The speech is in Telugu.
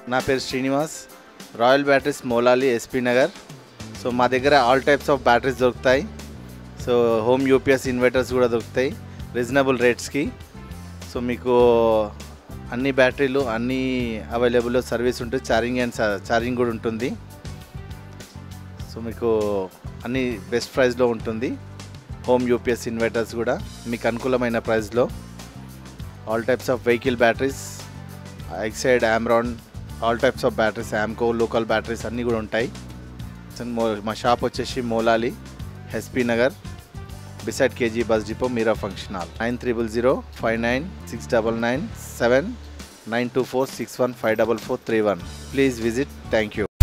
నా పేరు Srinivas Royal Batteries Moulali SP Nagar so మా దగ్గర ఆల్ టైప్స్ ఆఫ్ బ్యాటరీస్ దొరుకుతాయి సో హోమ్ యూపీఎస్ ఇన్వర్టర్స్ కూడా దొరుకుతాయి రీజనబుల్ రేట్స్కి సో మీకు అన్ని బ్యాటరీలు అన్ని అవైలబుల్ సర్వీస్ ఉంటుంది ఛార్జింగ్ అండ్ ఛార్జింగ్ కూడా ఉంటుంది సో మీకు అన్ని బెస్ట్ ప్రైస్లో ఉంటుంది హోమ్ యూపీఎస్ ఇన్వర్టర్స్ కూడా మీకు అనుకూలమైన ప్రైస్లో all types of vehicle batteries Exide Amaron all types of batteries Amco local batteries అన్నీ కూడా ఉంటాయి సో మో- మా షాప్ వచ్చేసి Moulali SP Nagar beside KG bus depot Meera function hall nine triple zero five nine six double nine seven nine two four six one five double four three one please visit thank you